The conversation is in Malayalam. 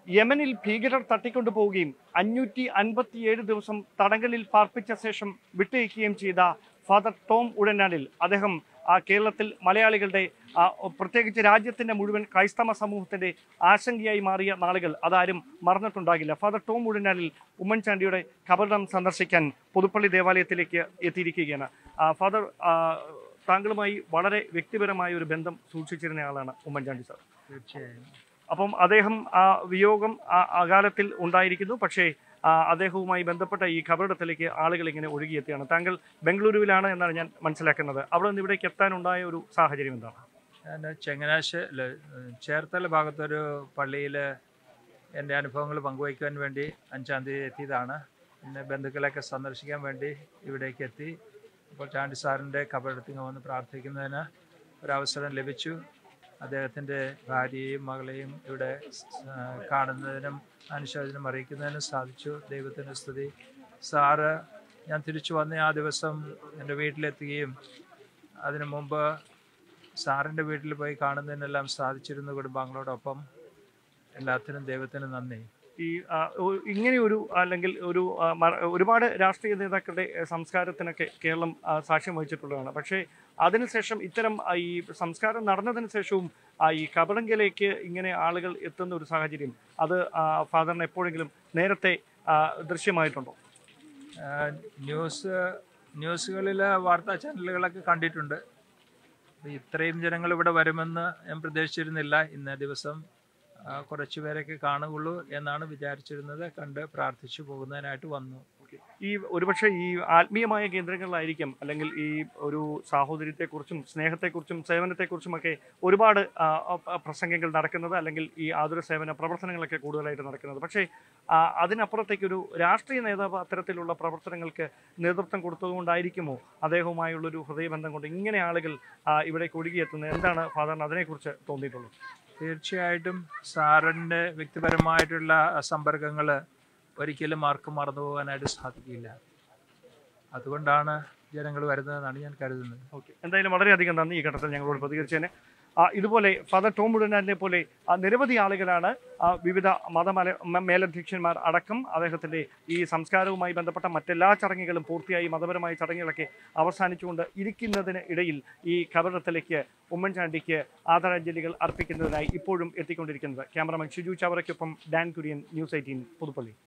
യമനിൽ ഭീകരർ തട്ടിക്കൊണ്ടുപോവുകയും അഞ്ഞൂറ്റി അൻപത്തിയേഴ് ദിവസം തടങ്കലിൽ പാർപ്പിച്ച ശേഷം വിട്ടയക്കുകയും ചെയ്ത ഫാദർ ടോം ഉടനാടിൽ അദ്ദേഹം ആ കേരളത്തിൽ മലയാളികളുടെ ആ, പ്രത്യേകിച്ച് രാജ്യത്തിന്റെ മുഴുവൻ ക്രൈസ്തവ സമൂഹത്തിന്റെ ആശങ്കയായി മാറിയ നാളുകൾ അതാരും മറന്നിട്ടുണ്ടാകില്ല ഫാദർ ടോം ഉടനാടിൽ ഉമ്മൻചാണ്ടിയുടെ ഖബറിടം സന്ദർശിക്കാൻ പുതുപ്പള്ളി ദേവാലയത്തിലേക്ക് എത്തിയിരിക്കുകയാണ് ആ, ഫാദർ ആ, താങ്കളുമായി വളരെ വ്യക്തിപരമായ ഒരു ബന്ധം സൂക്ഷിച്ചിരുന്ന ആളാണ് ഉമ്മൻചാണ്ടി സാർ തീർച്ചയായും അപ്പം അദ്ദേഹം ആ വിയോഗം ആ അകാലത്തിൽ ഉണ്ടായിരിക്കുന്നു പക്ഷേ ആ, അദ്ദേഹവുമായി ബന്ധപ്പെട്ട ഈ ഖബറിടത്തിലേക്ക് ആളുകൾ ഇങ്ങനെ ഒഴുകിയെത്തിയാണ് താങ്കൾ ബംഗളൂരുവിലാണ് എന്നാണ് ഞാൻ മനസ്സിലാക്കുന്നത് അവിടെ നിന്ന് ഇവിടേക്ക് എത്താനുണ്ടായ ഒരു സാഹചര്യം എന്താണ് ഞാൻ ചെങ്ങനാശ് അല്ല, ചേർത്തല ഭാഗത്തൊരു പള്ളിയിൽ എൻ്റെ അനുഭവങ്ങൾ പങ്കുവയ്ക്കാൻ വേണ്ടി അഞ്ചാം തീയതി എത്തിയതാണ് പിന്നെ ബന്ധുക്കളെയൊക്കെ സന്ദർശിക്കാൻ വേണ്ടി ഇവിടേക്ക് എത്തി അപ്പോൾ ചാണ്ടി സാറിൻ്റെ കബറെടുത്തിങ്ങ് വന്ന് പ്രാർത്ഥിക്കുന്നതിന് ഒരവസരം ലഭിച്ചു അദ്ദേഹത്തിൻ്റെ ഭാര്യയെയും മകളെയും ഇവിടെ ആ, കാണുന്നതിനും അനുശോചനം അറിയിക്കുന്നതിനും സാധിച്ചു ദൈവത്തിൻ്റെ സ്തുതി സാറ് ഞാൻ തിരിച്ചു വന്ന ആ ദിവസം എൻ്റെ വീട്ടിലെത്തുകയും അതിനു മുമ്പ് സാറിൻ്റെ വീട്ടിൽ പോയി കാണുന്നതിനെല്ലാം സാധിച്ചിരുന്നു കുടുംബാംഗങ്ങളോടൊപ്പം എല്ലാത്തിനും ദൈവത്തിന് നന്ദി ഈ ആ, ഒ- ഇങ്ങനെയൊരു അല്ലെങ്കിൽ ഒരു ആ, മ- ഒരുപാട് രാഷ്ട്രീയ നേതാക്കളുടെ ആ, സംസ്കാരത്തിനൊക്കെ കേരളം ആ, സാക്ഷ്യം വഹിച്ചിട്ടുള്ളതാണ് പക്ഷേ അതിനുശേഷം ഇത്തരം ആ, ഈ സംസ്കാരം നടന്നതിന് ശേഷവും ആ, ഈ കബറങ്കലേക്ക് ഇങ്ങനെ ആളുകൾ എത്തുന്ന ഒരു സാഹചര്യം അത് ആ, ഫാദറിന് എപ്പോഴെങ്കിലും നേരത്തെ ആ, ദൃശ്യമായിട്ടുണ്ടോ ആ, ന്യൂസ് ന്യൂസുകളിൽ വാർത്താ ചാനലുകളൊക്കെ കണ്ടിട്ടുണ്ട് അപ്പൊ ഇത്രയും ജനങ്ങൾ ഇവിടെ വരുമെന്ന് ഞാൻ പ്രതീക്ഷിച്ചിരുന്നില്ല ഇന്ന ദിവസം ആ, കുറച്ച് പേരൊക്കെ കാണുകയുള്ളൂ എന്നാണ് വിചാരിച്ചിരുന്നത് കണ്ട് പ്രാർത്ഥിച്ചു പോകുന്നതിനായിട്ട് വന്നു ഈ ഒരുപക്ഷെ ഈ ആത്മീയമായ കേന്ദ്രങ്ങളിലായിരിക്കും അല്ലെങ്കിൽ ഈ ഒരു സാഹോദര്യത്തെക്കുറിച്ചും സ്നേഹത്തെക്കുറിച്ചും സേവനത്തെക്കുറിച്ചും ഒക്കെ ഒരുപാട് ആ, ആ, പ്രസംഗങ്ങൾ നടക്കുന്നത് അല്ലെങ്കിൽ ഈ ആതുര സേവന പ്രവർത്തനങ്ങളൊക്കെ കൂടുതലായിട്ട് നടക്കുന്നത് പക്ഷേ ആ, അതിനപ്പുറത്തേക്കൊരു രാഷ്ട്രീയ നേതാവ് അത്തരത്തിലുള്ള പ്രവർത്തനങ്ങൾക്ക് നേതൃത്വം കൊടുത്തതുകൊണ്ടായിരിക്കുമോ അദ്ദേഹവുമായുള്ളൊരു ഹൃദയബന്ധം കൊണ്ട് ഇങ്ങനെ ആളുകൾ ആ, ഇവിടേക്ക് ഒഴുകിയെത്തുന്നത് എന്താണ് ഫാദറിന് അതിനെക്കുറിച്ച് തോന്നിയിട്ടുള്ളത് തീർച്ചയായിട്ടും സാറിൻ്റെ വ്യക്തിപരമായിട്ടുള്ള സമ്പർക്കങ്ങൾ ഒരിക്കലും ആർക്കും മറന്നു പോകാനായിട്ട് സാധിക്കില്ല അതുകൊണ്ടാണ് ജനങ്ങൾ വരുന്നതെന്നാണ് ഞാൻ കരുതുന്നത് ഓക്കെ എന്തായാലും വളരെയധികം നന്ദി ഈ ഘട്ടത്തിൽ ഞങ്ങളോട് പ്രതികരിച്ചതിന് ആ, ഇതുപോലെ ഫാദർ ടോം ഉടനാടിനെ പോലെ ആ, നിരവധി ആളുകളാണ് ആ, വിവിധ മതമല മ- മേലധ്യക്ഷന്മാർ അടക്കം അദ്ദേഹത്തിൻ്റെ ഈ സംസ്കാരവുമായി ബന്ധപ്പെട്ട മറ്റെല്ലാ ചടങ്ങുകളും പൂർത്തിയായി മതപരമായ ചടങ്ങുകളൊക്കെ അവസാനിച്ചുകൊണ്ട് ഇരിക്കുന്നതിന് ഇടയിൽ ഈ ഖബറത്തിലേക്ക് ഉമ്മൻചാണ്ടിക്ക് ആദരാഞ്ജലികൾ അർപ്പിക്കുന്നതിനായി ഇപ്പോഴും എത്തിക്കൊണ്ടിരിക്കുന്നത് ക്യാമറമാൻ ഷിജു ചവറയ്ക്കൊപ്പം Dan Kurian news eighteen Puthuppally